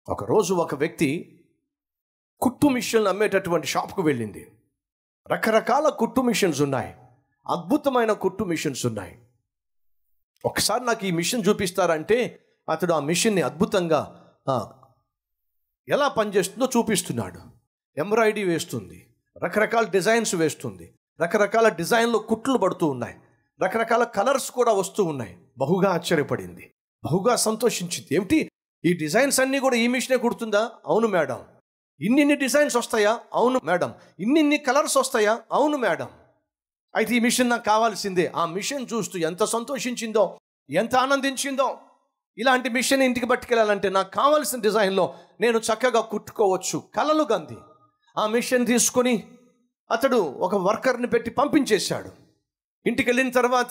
ఒకరోజు ఒక వ్యక్తి కుట్టు మిషన్లు అమ్మేటటువంటి షాప్కు వెళ్ళింది రకరకాల కుట్టు మిషన్స్ ఉన్నాయి అద్భుతమైన కుట్టు మిషన్స్ ఉన్నాయి ఒకసారి నాకు ఈ మిషన్ చూపిస్తారంటే అతడు ఆ మిషన్ని అద్భుతంగా ఆ, ఎలా పనిచేస్తుందో చూపిస్తున్నాడు ఎంబ్రాయిడరీ వేస్తుంది రకరకాల డిజైన్స్ వేస్తుంది రకరకాల డిజైన్లో కుట్లు పడుతూ ఉన్నాయి రకరకాల కలర్స్ కూడా వస్తూ ఉన్నాయి బహుగా ఆశ్చర్యపడింది బహుగా సంతోషించింది ఏమిటి ఈ డిజైన్స్ అన్నీ కూడా ఈ మిషనే కుడుతుందా అవును మేడం ఇన్నిన్ని డిజైన్స్ వస్తాయా అవును మేడం ఇన్నిన్ని కలర్స్ వస్తాయా అవును మేడం అయితే ఈ మిషన్ నాకు కావాల్సిందే ఆ మిషన్ చూస్తూ ఎంత సంతోషించిందో ఎంత ఆనందించిందో ఇలాంటి మిషన్ ఇంటికి పట్టుకెళ్ళాలంటే నాకు కావాల్సిన డిజైన్లో నేను చక్కగా కుట్టుకోవచ్చు కలలు గంది ఆ మిషన్ తీసుకొని అతడు ఒక వర్కర్ని పెట్టి పంపించేశాడు ఇంటికి వెళ్ళిన తర్వాత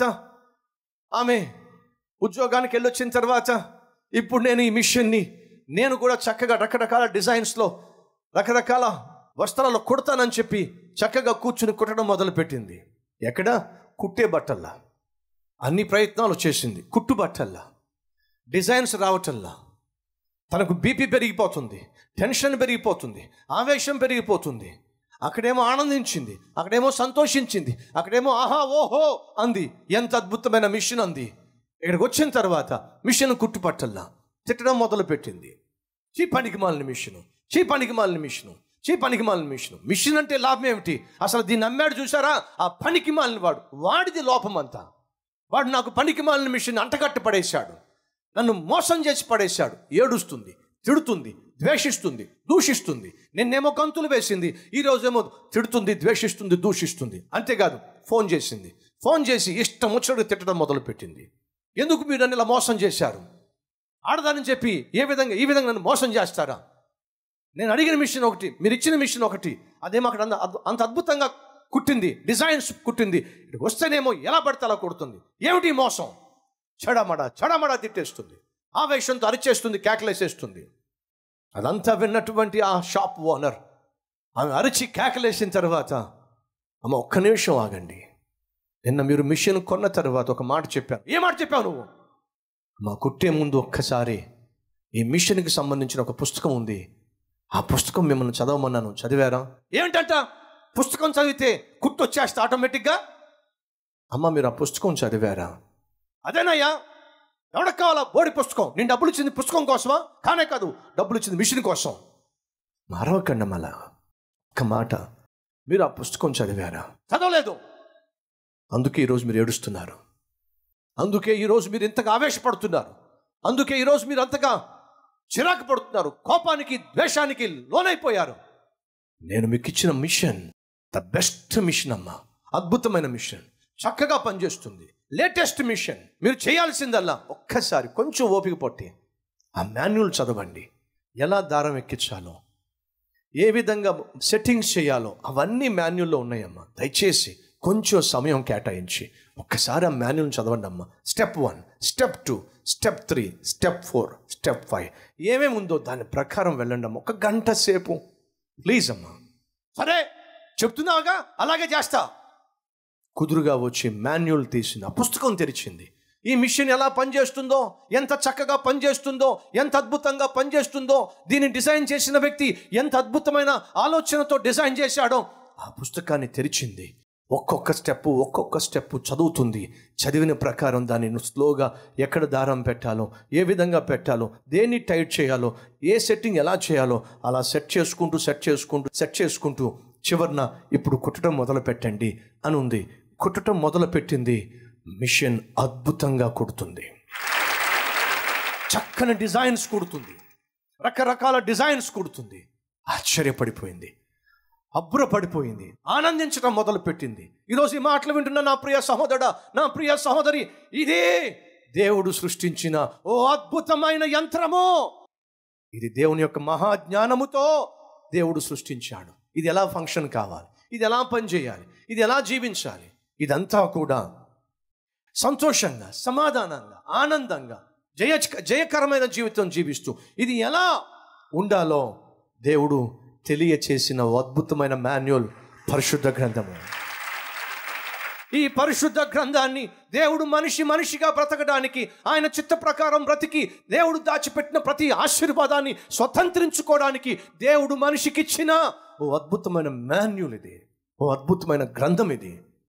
ఆమె ఉద్యోగానికి వెళ్ళొచ్చిన తర్వాత ఇప్పుడు నేను ఈ మిషన్ని నేను కూడా చక్కగా రకరకాల డిజైన్స్లో రకరకాల వస్త్రాలు కుడతానని చెప్పి చక్కగా కూర్చుని కుట్టడం మొదలుపెట్టింది ఎక్కడ కుట్టే బట్టల్లా అన్ని ప్రయత్నాలు చేసింది కుట్టు బట్టల్లా డిజైన్స్ రావటల్లా తనకు బీపీ పెరిగిపోతుంది టెన్షన్ పెరిగిపోతుంది ఆవేశం పెరిగిపోతుంది అక్కడేమో ఆనందించింది అక్కడేమో సంతోషించింది అక్కడేమో ఆహా ఓహో అంది ఎంత అద్భుతమైన మిషన్ అంది ఇక్కడికి వచ్చిన తర్వాత మిషన్ కుట్టుపట్టల్లా తిట్టడం మొదలుపెట్టింది చీ పనికి మాలిన మిషను చీ పనికి మాలిన మిషను చీ పనికి మాలిన మిషను మిషన్ అంటే లాభం ఏమిటి అసలు దీన్ని అమ్మాడు చూసారా ఆ పనికి మాలిన వాడు వాడిది లోపం అంతా వాడు నాకు పనికి మాలిన మిషన్ అంటగట్టి పడేశాడు నన్ను మోసం చేసి పడేశాడు ఏడుస్తుంది తిడుతుంది ద్వేషిస్తుంది దూషిస్తుంది నిన్నేమో గంతులు వేసింది ఈ రోజేమో తిడుతుంది ద్వేషిస్తుంది దూషిస్తుంది అంతేకాదు ఫోన్ చేసింది ఫోన్ చేసి ఇష్టం ముచ్చడు తిట్టడం మొదలుపెట్టింది ఎందుకు మీరు నన్ను ఇలా మోసం చేశారు ఆడదానని చెప్పి ఏ విధంగా ఈ విధంగా నన్ను మోసం చేస్తారా నేను అడిగిన మిషన్ ఒకటి మీరు ఇచ్చిన మిషన్ ఒకటి అదేమో అక్కడ అంత అద్భు- అంత అద్భుతంగా కుట్టింది డిజైన్స్ కుట్టింది ఇటు వస్తేనేమో ఎలా పడితే అలా కుడుతుంది ఏమిటి ఈ మోసం చెడమడ చెడమడ తిట్టేస్తుంది ఆవేశంతో అరిచేస్తుంది కేకలేసేస్తుంది అదంతా విన్నటువంటి ఆ షాప్ ఓనర్ ఆమె అరిచి కేకలేసిన తర్వాత అమ్మ ఒక్క నిమిషం ఆగండి నిన్న మీరు మిషన్ కొన్న తర్వాత ఒక మాట చెప్పాను ఏ మాట చెప్పావు నువ్వు మా కుట్టే ముందు ఒక్కసారి ఈ మిషన్కి సంబంధించిన ఒక పుస్తకం ఉంది ఆ పుస్తకం మిమ్మల్ని చదవమన్నాను చదివారా ఏంటంట పుస్తకం చదివితే కుట్టు వచ్చేస్తా ఆటోమేటిక్గా అమ్మ మీరు ఆ పుస్తకం చదివారా అదేనయ్యా ఎవరికి కావాలా బోడి పుస్తకం నేను డబ్బులు ఇచ్చింది పుస్తకం కోసమా కానే కాదు డబ్బులు ఇచ్చింది మిషన్ కోసం మరవకండి మళ్ళా ఒక్క మాట మీరు ఆ పుస్తకం చదివారా చదవలేదు అందుకే ఈరోజు మీరు ఏడుస్తున్నారు అందుకే ఈరోజు మీరు ఇంతగా ఆవేశపడుతున్నారు అందుకే ఈరోజు మీరు అంతగా చిరాకు పడుతున్నారు కోపానికి ద్వేషానికి లోనైపోయారు నేను మీకు ఇచ్చిన మిషన్ ద బెస్ట్ మిషన్ అమ్మా అద్భుతమైన మిషన్ చక్కగా పనిచేస్తుంది లేటెస్ట్ మిషన్ మీరు చేయాల్సిందల్లా ఒక్కసారి కొంచెం ఓపిక పట్టి ఆ మాన్యువల్ చదవండి ఎలా దారం ఎక్కించాలో ఏ విధంగా సెట్టింగ్స్ చేయాలో అవన్నీ మాన్యుల్లో ఉన్నాయమ్మా దయచేసి కొంచెం సమయం కేటాయించి ఒక్కసారి ఆ మాన్యుల్ చదవండి అమ్మా step one step two step three step four step five ఏమేమి ఉందో దాని ప్రకారం వెళ్ళండి అమ్మా ఒక గంట సేపు ప్లీజ్ అమ్మా సరే చెప్తున్నావుగా అలాగే చేస్తా కుదురుగా వచ్చి మాన్యువల్ తీసింది ఆ పుస్తకం తెరిచింది ఈ మిషన్ ఎలా పనిచేస్తుందో ఎంత చక్కగా పనిచేస్తుందో ఎంత అద్భుతంగా పనిచేస్తుందో దీన్ని డిజైన్ చేసిన వ్యక్తి ఎంత అద్భుతమైన ఆలోచనతో డిజైన్ చేశాడో ఆ పుస్తకాన్ని తెరిచింది ఒక్కొక్క స్టెప్ ఒక్కొక్క స్టెప్ చదువుతుంది చదివిన ప్రకారం దాన్ని స్లోగా ఎక్కడ దారం పెట్టాలో ఏ విధంగా పెట్టాలో దేన్ని టైట్ చేయాలో ఏ సెట్టింగ్ ఎలా చేయాలో అలా సెట్ చేసుకుంటూ సెట్ చేసుకుంటూ సెట్ చేసుకుంటూ చివరిన ఇప్పుడు కుట్టడం మొదలు పెట్టండి అని ఉంది కుట్టడం మొదలు పెట్టింది మిషన్ అద్భుతంగా కుడుతుంది చక్కని డిజైన్స్ కుడుతుంది రకరకాల డిజైన్స్ కుడుతుంది ఆశ్చర్యపడిపోయింది అబ్బురపడిపోయింది ఆనందించడం మొదలు పెట్టింది ఈరోజు ఈ మాటలు వింటున్న నా ప్రియ సహోదరుడా నా ప్రియ సహోదరి ఇదే దేవుడు సృష్టించిన ఓ అద్భుతమైన యంత్రము ఇది దేవుని యొక్క మహాజ్ఞానముతో దేవుడు సృష్టించాడు ఇది ఎలా ఫంక్షన్ కావాలి ఇది ఎలా పనిచేయాలి ఇది ఎలా జీవించాలి ఇదంతా కూడా సంతోషంగా సమాధానంగా ఆనందంగా జయ జయకరమైన జీవితం జీవిస్తూ ఇది ఎలా ఉండాలో దేవుడు తెలియచేసిన ఓ అద్భుతమైన మాన్యువల్ పరిశుద్ధ గ్రంథము ఈ పరిశుద్ధ గ్రంథాన్ని దేవుడు మనిషి మనిషిగా బ్రతకడానికి ఆయన చిత్త ప్రకారం బ్రతికి దేవుడు దాచిపెట్టిన ప్రతి ఆశీర్వాదాన్ని స్వతంత్రించుకోవడానికి దేవుడు మనిషికి ఇచ్చిన ఓ అద్భుతమైన మాన్యుల్ ఇది ఓ అద్భుతమైన గ్రంథం ఇది